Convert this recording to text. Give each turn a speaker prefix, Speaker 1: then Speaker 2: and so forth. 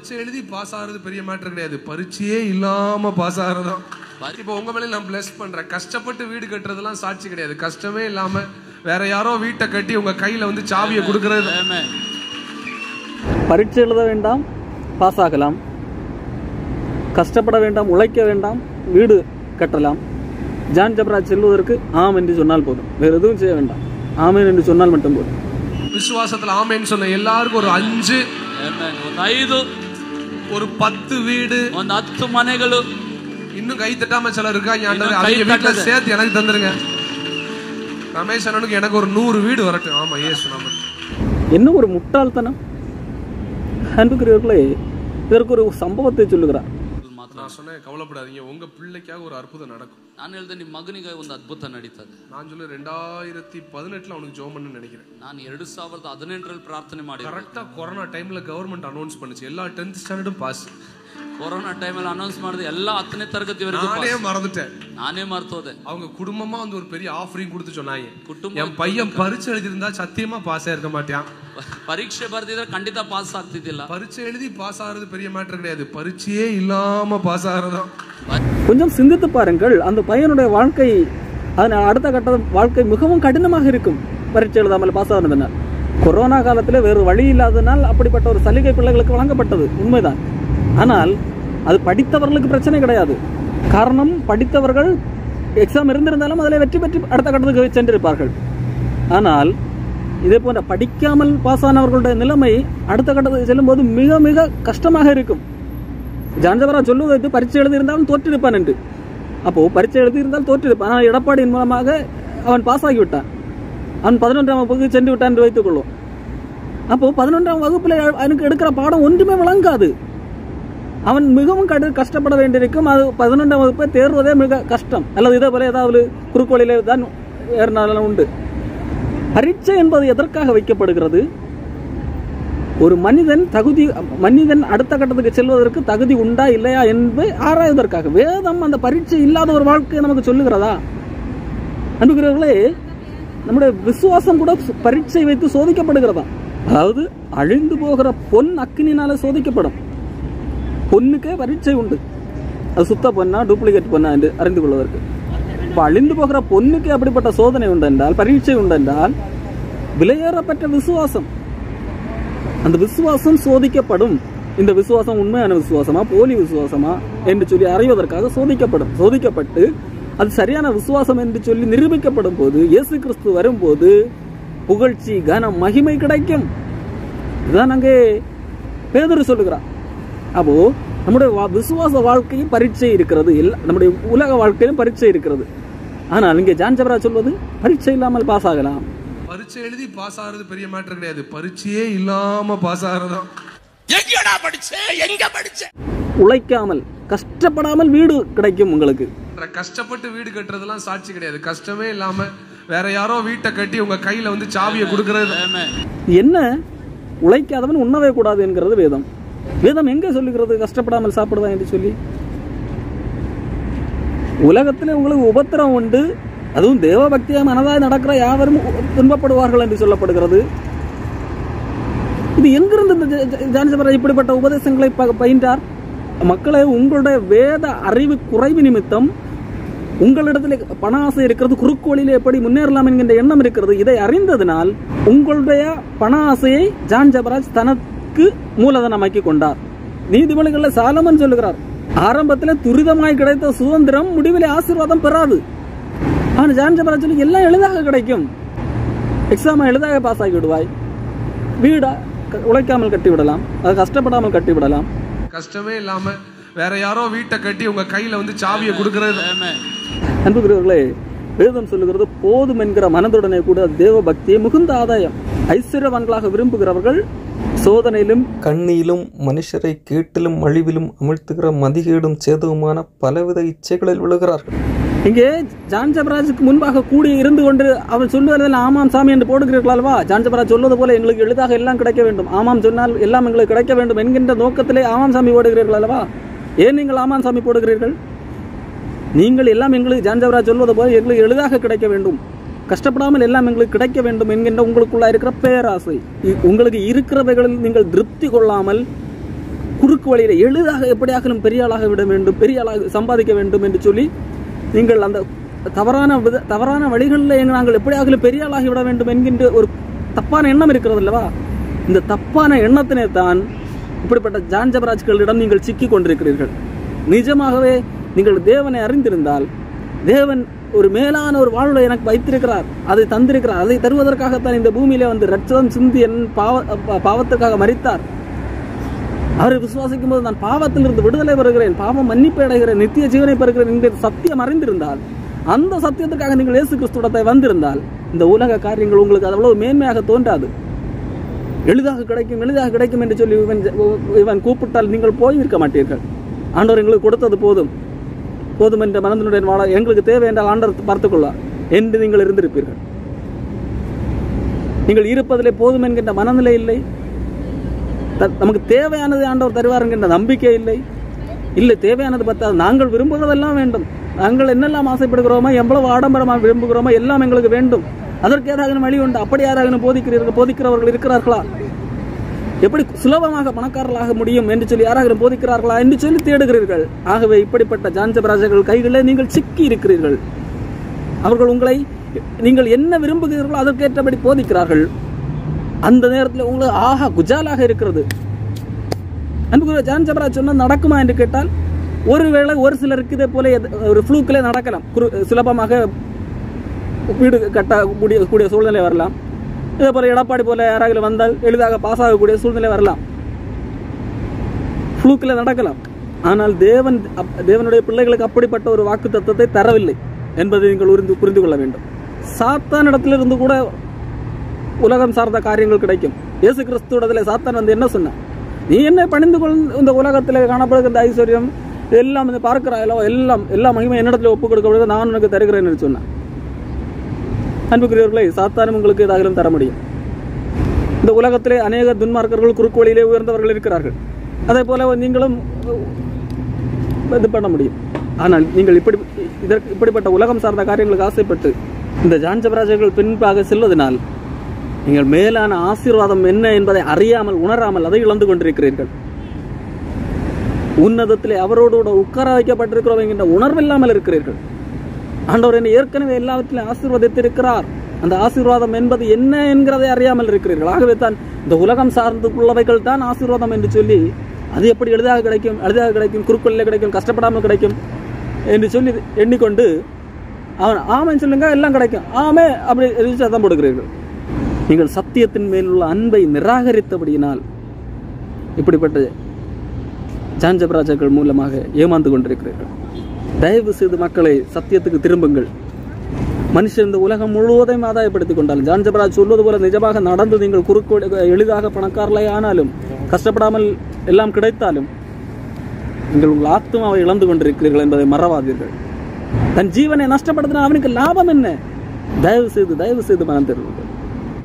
Speaker 1: பரீட்சை எழுதி பாஸ் ஆகிறது பெரிய மேட்டர் கிடையாது பரீட்சையே இல்லாம பாஸ் ஆகிறதும் இப்போ உங்க மேல நான் பிளஸ் பண்றேன் கஷ்டப்பட்டு வீடு கட்டுறதெல்லாம் சாட்சி கிடையாது கஷ்டமே இல்லாம வேற யாரோ வீட்டை கட்டி உங்க கையில வந்து சாவியை கொடுக்கறது
Speaker 2: Amen.
Speaker 3: பரீட்சை எழுத வேண்டாம் பாஸ் ஆகலாம் கஷ்டப்பட வேண்டாம் உழைக்க வேண்டாம் வீடு கட்டலாம் ஜான் ஜப்ராஜ் செல்வதற்கு ஆம் என்று சொன்னால் போதும் வேறு எதுவும் செய்ய வேண்டாம் ஆமேன் என்று சொன்னால் மட்டும் போதும்
Speaker 1: விசுவாசத்துல ஆமேன்னு சொன்ன எல்லாருக்கும் ஒரு அஞ்சு
Speaker 2: Amen. ಒಂದು ಐದು
Speaker 1: ஒரு பத்து வீடு
Speaker 2: ಒಂದು ಹತ್ತು ಮನೆಗಳು
Speaker 1: இன்னும் கை தட்டாம சிலர் இருக்காங்க ஆண்டவரே
Speaker 2: இன்னும் கை
Speaker 1: அவங்க வீட்டுல
Speaker 2: தட்டாத.
Speaker 1: சேர்த்து எனக்கு தந்துருங்க ரமேஷ் அண்ணனுக்கு எனக்கு ஒரு நூறு வீடு வரட்டும் ஆமா ஏசு நம்ம
Speaker 3: என்ன ஒரு முட்டாள்தனம் அன்புக்குரியவர்களே இதற்கு ஒரு சம்பவத்தை சொல்லுகிறார்
Speaker 2: ಮಾತ್ರ
Speaker 1: நான் சொன்னேன் கவலைப்படாதீங்க உங்க பிள்ளைக்காக ஒரு அற்புதம் நடக்கும்
Speaker 2: ನಾನು ಹೇಳ್ದೆ ನಿಮ್ಮ ಮಗನಿಗೆ ಒಂದು ಅದ್ಭುತ ನಡೀತದೆ
Speaker 1: நான் சொல்ல ரெண்டாயிரத்தி பதினெட்டுல அவனுக்கு ஜோம் பண்ணு நினைக்கிறேன்
Speaker 2: ನಾನು ಎರಡು ಸಾವಿರದ ಹದಿನೆಂಟರಲ್ಲಿ ಪ್ರಾರ್ಥನೆ ಮಾಡಿ
Speaker 1: கரெக்டா கொரோனா டைம்ல கவர்மெண்ட் அனௌன்ஸ் பண்ணுச்சு எல்லா டென்த் ஸ்டாண்டர்டும் பாஸ்
Speaker 2: ಕೊರೋನಾ ಟೈಮಲ್ಲಿ ಅನೌನ್ಸ್ ಮಾಡಿದೆ ಎಲ್ಲ ಹತ್ತನೇ ತರಗತಿವರೆಗೂ
Speaker 1: நானே மறந்துட்டேன்
Speaker 2: ನಾನೇ ಮರ್ತೋದೆ
Speaker 1: அவங்க குடும்பமா வந்து ஒரு பெரிய ஆஃபரிங் கொடுத்து சொன்னாங்க
Speaker 2: ಕುಟುಂಬ
Speaker 1: என் பையன் பரீட்சை எழுதியிருந்தா சத்தியமா பாஸ் ஆயிருக்க மாட்டான்
Speaker 2: ಪರೀಕ್ಷೆ ಬರ್ದಿದ್ರೆ ಖಂಡಿತ ಪಾಸ್ ಆಗ್ತಿದ್ದಿಲ್ಲ
Speaker 1: பரீட்சை எழுதி பாஸ் ஆகிறது பெரிய மேட்டர் கிடையாது பரீட்சையே இல்லாம பாஸ் ஆகிறதும்
Speaker 3: கொஞ்சம் சிந்தித்து பாருங்கள் அந்த பையனுடைய வாழ்க்கை அதன் அடுத்த கட்ட வாழ்க்கை மிகவும் கடினமாக இருக்கும் பரீட்சை எழுதாமல் பாஸ் ஆனதுனால் கொரோனா காலத்தில் வேறு வழி இல்லாதனால் அப்படிப்பட்ட ஒரு சலுகை பிள்ளைகளுக்கு வழங்கப்பட்டது உண்மைதான் ஆனால் அது படித்தவர்களுக்கு பிரச்சனை கிடையாது காரணம் படித்தவர்கள் எக்ஸாம் இருந்திருந்தாலும் அதில் வெற்றி பெற்று அடுத்த கட்டத்துக்கு சென்றிருப்பார்கள் ஆனால் இதே போன்ற படிக்காமல் பாஸ் ஆனவர்களுடைய நிலைமை அடுத்த கட்டத்துக்கு செல்லும்போது மிக மிக கஷ்டமாக இருக்கும் ஜான்ஜவரா சொல்லுவதற்கு பரீட்சை எழுதியிருந்தாலும் தோற்றிருப்பான் என்று அப்போ பரீட்சை எழுதியிருந்தால் தோற்றிருப்பான் ஆனால் எடப்பாடியின் மூலமாக அவன் பாஸ் ஆகிவிட்டான் அவன் பதினொன்றாம் வகுப்புக்கு சென்று விட்டான் என்று வைத்துக் கொள்வோம் அப்போ பதினொன்றாம் வகுப்பில் அவனுக்கு எடுக்கிற பாடம் ஒன்றுமே விளங்காது அவன் மிகவும் கடு கஷ்டப்பட வேண்டியிருக்கும் அது பதினொன்றாம் வகுப்பை தேர்வதே மிக கஷ்டம் அல்லது இதே போல ஏதாவது குறுக்கோளிலே தான் ஏறினாலும் உண்டு பரீட்சை என்பது எதற்காக வைக்கப்படுகிறது ஒரு மனிதன் தகுதி மனிதன் அடுத்த கட்டத்துக்கு செல்வதற்கு தகுதி உண்டா இல்லையா என்பதை ஆராய்வதற்காக வேதம் அந்த பரீட்சை இல்லாத ஒரு வாழ்க்கையை நமக்கு சொல்லுகிறதா அன்புகிறவர்களே நம்முடைய விசுவாசம் கூட பரீட்சை வைத்து சோதிக்கப்படுகிறதா அதாவது அழிந்து போகிற பொன் அக்கினினால சோதிக்கப்படும் பொண்ணுக்கே பரீட்சை உண்டு அது சுத்த பொண்ணா டூப்ளிகேட் பொண்ணா என்று அறிந்து கொள்வதற்கு இப்போ அழிந்து போகிற பொண்ணுக்கு அப்படிப்பட்ட சோதனை உண்டு என்றால் பரீட்சை உண்டு என்றால் விலையேறப்பட்ட விசுவாசம் அந்த விசுவாசம் சோதிக்கப்படும் இந்த விசுவாசம் உண்மையான விசுவாசமா போலி விசுவாசமா என்று சொல்லி அறிவதற்காக சோதிக்கப்படும் சோதிக்கப்பட்டு அது சரியான விசுவாசம் என்று சொல்லி நிரூபிக்கப்படும் போது இயேசு கிறிஸ்து வரும்போது புகழ்ச்சி கனம் மகிமை கிடைக்கும் இதுதான் அங்கே பேதர் சொல்லுகிறார் அப்போ நம்முடைய வா- விசுவாச வாழ்க்கையும் பரீட்சை இருக்கிறது எல்லா நம்முடைய உலக வாழ்க்கையிலும் பரீட்சை இருக்கிறது ஆனால் இங்கே ஜான் ஜபரா சொல்வது பரீட்சை இல்லாமல் பாஸ் ஆகலாம்
Speaker 1: பரீட்சை எழுதி பாஸ் ஆகிறது பெரிய மேட்டர் கிடையாது பரீட்சையே இல்லாம பாஸ் ஆகிறதும்
Speaker 3: உழைக்காமல் கஷ்டப்படாமல் வீடு கிடைக்கும் உங்களுக்கு
Speaker 1: கஷ்டப்பட்டு வீடு கட்டுறதெல்லாம் சாட்சி கிடையாது கஷ்டமே இல்லாம வேற யாரோ வீட்டை கட்டி உங்க கையில வந்து சாவியை கொடுக்கறது
Speaker 2: Amen.
Speaker 3: என்ன உழைக்காதவன் உண்ணவே கூடாது என்கிறது வேதம் வேதம் எங்க சொல்லுகிறது கஷ்டப்படாமல் சாப்பிடுவான் என்று சொல்லி உலகத்திலே உங்களுக்கு உபத்திரம் உண்டு அதுவும் தேவ பக்தியா மனதாய் நடக்கிற யாவரும் துன்பப்படுவார்கள் என்று சொல்லப்படுகிறது இது எங்கிருந்து இந்த ஜ- ஜ- ஜான்சபரா இப்படிப்பட்ட உபதேசங்களை ப- பயின்றார் மக்களே உங்களுடைய வேத அறிவு குறைவு நிமித்தம் உங்களிடத்தில் பண ஆசை இருக்கிறது குறுக்கோளிலே எப்படி முன்னேறலாம் என்கின்ற எண்ணம் இருக்கிறது இதை அறிந்ததினால் உங்களுடைய பண ஆசையை ஜான் ஜபராஜ் தனக்கு மூலதனமாக்கி கொண்டார் நீதிமொழிகள்ல சாலமன் சொல்லுகிறார் ஆரம்பத்தில் துரிதமாய் கிடைத்த சுதந்திரம் முடிவிலே ஆசீர்வாதம் பெறாது ஆனால் ஜான் ஜபராஜ் சொல்லி எல்லாம் எளிதாக கிடைக்கும் எக்ஸாம் எளிதாக பாஸ் ஆகி விடுவாய் வீடா க- உழைக்காமல் கட்டி விடலாம் அது கஷ்டப்படாமல் கட்டி விடலாம்
Speaker 1: கஷ்டமே இல்லாம வேற யாரோ வீட்டை கட்டி உங்க கையில வந்து சாவியை கொடுக்கறது
Speaker 2: Amen.
Speaker 3: அன்புக்குரியவர்களே வேதம் சொல்லுகிறது போதும் என்கிற மனதுடனே கூட தேவ பக்தியை மிகுந்த ஆதாயம் ஐஸ்வர்யவான்களாக விரும்புகிறவர்கள் சோதனையிலும்
Speaker 4: கண்ணியிலும் மனுஷரை கேட்டிலும் அழிவிலும் அமிழ்த்துகிற மதிகேடும் சேதவுமான பலவித இச்சைகளில் விழுகிறார்கள்
Speaker 3: இங்கே ஜான் ஜபராஜுக்கு முன்பாக கூடி இருந்து கொண்டு அவன் சொல்லுவதில் ஆமாம் சாமி என்று போடுகிறீர்கள் அல்லவா ஜான் ஜபராஜ் சொல்வது போல எங்களுக்கு எளிதாக எல்லாம் கிடைக்க வேண்டும் ஆமாம் சொன்னால் எல்லாம் எங்களுக்கு கிடைக்க வேண்டும் என்கின்ற நோக்கத்திலே ஆமாம் சாமி போடுகிறீர்கள் அல்லவா ஏன் நீங்கள் ஆமாம் சாமி போடுகிறீர்கள் நீங்கள் எல்லாம் எங்களுக்கு ஜான் ஜபராஜ் சொல்வது போல எங்களுக்கு எளிதாக கிடைக்க வேண்டும் கஷ்டப்படாமல் எல்லாம் எங்களுக்கு கிடைக்க வேண்டும் என்கின்ற உங்களுக்குள்ள இருக்கிற பேராசை இ- உங்களுக்கு இருக்கிறவைகளில் நீங்கள் திருப்தி கொள்ளாமல் குறுக்கு வழியில எளிதாக எப்படியாகலும் பெரிய ஆளாக விட வேண்டும் பெரிய ஆளாக சம்பாதிக்க வேண்டும் என்று சொல்லி நீங்கள் அந்த தவறான வித தவறான வழிகளில் நாங்கள் எப்படியாகலும் பெரிய ஆளாகி விட வேண்டும் என்கின்ற ஒரு தப்பான எண்ணம் இருக்கிறது அல்லவா இந்த தப்பான எண்ணத்தினை தான் இப்படிப்பட்ட ஜான்ஜபராஜ்களிடம் நீங்கள் சிக்கிக் கொண்டிருக்கிறீர்கள் நிஜமாகவே நீங்கள் தேவனை அறிந்திருந்தால் தேவன் ஒரு மேலான ஒரு வாழ்வை எனக்கு வைத்திருக்கிறார் அதை தந்திருக்கிறார் அதை தருவதற்காகத்தான் இந்த பூமியிலே வந்து ரத்தம் சிந்தி என் பாவ பா- பாவத்துக்காக மறித்தார் அவரை விசுவாசிக்கும் போது நான் பாவத்திலிருந்து விடுதலை பெறுகிறேன் பாவம் மன்னிப்பு அடைகிறேன் நித்திய ஜீவனை பெறுகிறேன் என்கிற சத்தியம் அறிந்திருந்தால் அந்த சத்தியத்துக்காக நீங்கள் இயேசு கிறிஸ்துவத்தை வந்திருந்தால் இந்த உலக காரியங்கள் உங்களுக்கு அவ்வளவு மேன்மையாக தோன்றாது எளிதாக கிடைக்கும் எளிதாக கிடைக்கும் என்று சொல்லி இவன் இவன் கூப்பிட்டால் நீங்கள் போயிருக்க மாட்டீர்கள் ஆண்டவர் எங்களுக்கு கொடுத்தது போதும் போதும் என்ற மனதினுடன் வாழ எங்களுக்கு தேவை என்றால் ஆண்டவர் பார்த்துக்கொள்வார் என்று நீங்கள் இருந்திருப்பீர்கள் நீங்கள் இருப்பதிலே போதும் என்கின்ற மனநிலை இல்லை த- நமக்கு தேவையானது ஆண்டவர் தருவார் என்கின்ற நம்பிக்கை இல்லை இல்லை தேவையானது பத்தாது நாங்கள் விரும்புகிறதெல்லாம் வேண்டும் நாங்கள் என்னெல்லாம் ஆசைப்படுகிறோமோ எவ்வளவு ஆடம்பரமாக விரும்புகிறோமோ எல்லாம் எங்களுக்கு வேண்டும் அதற்கு ஏதாவது வழி உண்டு அப்படி யாராவது போதிக்கிறீர்கள் போதிக்கிறவர்கள் இருக்கிறார்களா எப்படி சுலபமாக பணக்காரர்களாக முடியும் என்று சொல்லி யாராவது போதிக்கிறார்களா என்று சொல்லி தேடுகிறீர்கள் ஆகவே இப்படிப்பட்ட ஜான்சபராஜர்கள் கைகளிலே நீங்கள் சிக்கி இருக்கிறீர்கள் அவர்கள் உங்களை நீங்கள் என்ன விரும்புகிறீர்களோ அதற்கேற்றபடி போதிக்கிறார்கள் அந்த நேரத்தில் உங்களுக்கு ஆஹா குஜாலாக இருக்கிறது அன்புக்குரிய ஜான் ஜபராஜ் சொன்னால் நடக்குமா என்று கேட்டால் ஒருவேளை ஒரு சிலருக்கு இதே போல எது- ஒரு ஃப்ளூக்கிலே நடக்கலாம் குறு சுலபமாக வீடு கட்ட கூடிய கூடிய சூழ்நிலை வரலாம் இதே போல எடப்பாடி போல யாராவது வந்தால் எளிதாக பாஸ் ஆகக்கூடிய சூழ்நிலை வரலாம் ஃப்ளூக்கில் நடக்கலாம் ஆனால் தேவன் அப்- தேவனுடைய பிள்ளைகளுக்கு அப்படிப்பட்ட ஒரு வாக்கு தத்துவத்தை தரவில்லை என்பதை நீங்கள் உரிந்து புரிந்து கொள்ள வேண்டும் சாத்தான் இடத்திலிருந்து கூட உலகம் சார்ந்த காரியங்கள் கிடைக்கும் இயேசு கிறிஸ்துவத்தில் சாத்தான் வந்து என்ன சொன்னான் நீ என்ன பணிந்து கொள் இந்த உலகத்தில் காணப்படுகிற ஐஸ்வர்யம் எல்லாம் இந்த பார்க்கிறாயோ எல்லாம் எல்லா மகிமை என்னிடத்தில் ஒப்புக் கொடுக்கப்படுகிறது நான் உனக்கு தருகிறேன் என்று சொன்னான் அன்புக்குரியவர்களை சாத்தானும் உங்களுக்கு ஏதாகிலும் தர முடியும் இந்த உலகத்திலே அநேக துன்மார்க்கர்கள் குறுக்கு வழியிலே உயர்ந்தவர்கள் இருக்கிறார்கள் அதே போல நீங்களும் இது பண்ண முடியும் ஆனால் நீங்கள் இப்படி இதற்கு இப்படிப்பட்ட உலகம் சார்ந்த காரியங்களுக்கு ஆசைப்பட்டு இந்த ஜான்ஜபராஜர்கள் பின்பாக செல்வதனால் நீங்கள் மேலான ஆசீர்வாதம் என்ன என்பதை அறியாமல் உணராமல் அதை இழந்து கொண்டிருக்கிறீர்கள் உன்னதத்திலே அவரோடு கூட உட்கார வைக்கப்பட்டிருக்கிறோம் என்கின்ற உணர்வில்லாமல் இருக்கிறீர்கள் ஆண்டவர் என்னை ஏற்கனவே எல்லாவற்றிலும் ஆசீர்வதித்திருக்கிறார் அந்த ஆசீர்வாதம் என்பது என்ன என்கிறதை அறியாமல் இருக்கிறீர்கள் ஆகவே தான் இந்த உலகம் சார்ந்து உள்ளவைகள் தான் ஆசீர்வாதம் என்று சொல்லி அது எப்படி எளிதாக கிடைக்கும் எளிதாக கிடைக்கும் குறுக்கொல்ல கிடைக்கும் கஷ்டப்படாமல் கிடைக்கும் என்று சொல்லி எண்ணிக்கொண்டு அவன் ஆமைன்னு சொல்லுங்க எல்லாம் கிடைக்கும் ஆமே அப்படி எதிர்த்து சத்தம் போடுகிறீர்கள் நீங்கள் சத்தியத்தின் மேலுள்ள அன்பை நிராகரித்தபடியினால் இப்படிப்பட்ட ஜான்ஜபராஜாக்கள் மூலமாக ஏமாந்து கொண்டிருக்கிறீர்கள் தயவு செய்து மக்களை சத்தியத்துக்கு திரும்புங்கள் மனுஷன் இந்த உலகம் முழுவதையும் ஆதாயப்படுத்திக் கொண்டால் ஜான்ஜபராஜ் சொல்வது போல நிஜமாக நடந்து நீங்கள் குறுக்கு எளிதாக பணக்காரலை ஆனாலும் கஷ்டப்படாமல் எல்லாம் கிடைத்தாலும் நீங்கள் உங்கள் ஆத்மாவை இழந்து கொண்டிருக்கிறீர்கள் என்பதை மறவாதீர்கள் தன் ஜீவனை நஷ்டப்படுத்தினால் அவனுக்கு லாபம் என்ன தயவு செய்து தயவு செய்து மனம் திரும்புங்கள்